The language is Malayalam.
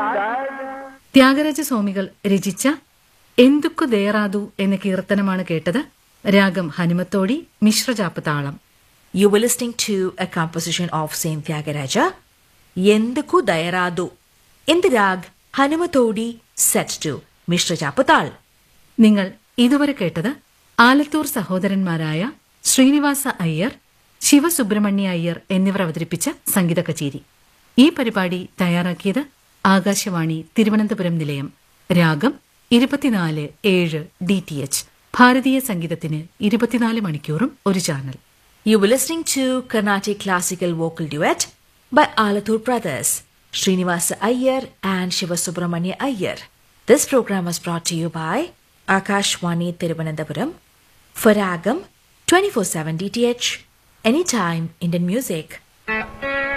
ത്യാഗരാജ സ്വാമികൾ രചിച്ച എന്തുക്കു ദേറാതു എന്ന കീർത്തനമാണ് കേട്ടത് രാഗം ഹനുമത്തോടി മിശ്രജാപ്പ് താളം You were listening to a composition of Saint Tyagaraja, Yenduku Dayaradu, in the rag Hanumatodi set to Mishra Japatal. നിങ്ങൾ ഇതുവരെ കേട്ടത് ആലത്തൂർ സഹോദരന്മാരായ ശ്രീനിവാസ അയ്യർ ശിവസുബ്രഹ്മണ്യ അയ്യർ എന്നിവർ അവതരിപ്പിച്ച സംഗീത കച്ചേരി ഈ പരിപാടി തയ്യാറാക്കിയത് ആകാശവാണി തിരുവനന്തപുരം നിലയം രാഗം ഇരുപത്തിനാല് ഏഴ് ഡി ടി എച്ച് ഭാരതീയ സംഗീതത്തിന് ഇരുപത്തിനാല് മണിക്കൂറും ഒരു channel You were listening to Carnatic Classical Vocal Duet by Alathur Brothers, Srinivasa Iyer and Shiva Subramanya Iyer. This program was brought to you by Akashwani Thiruvananthapuram for Ragam 24-7 DTH, anytime Indian music.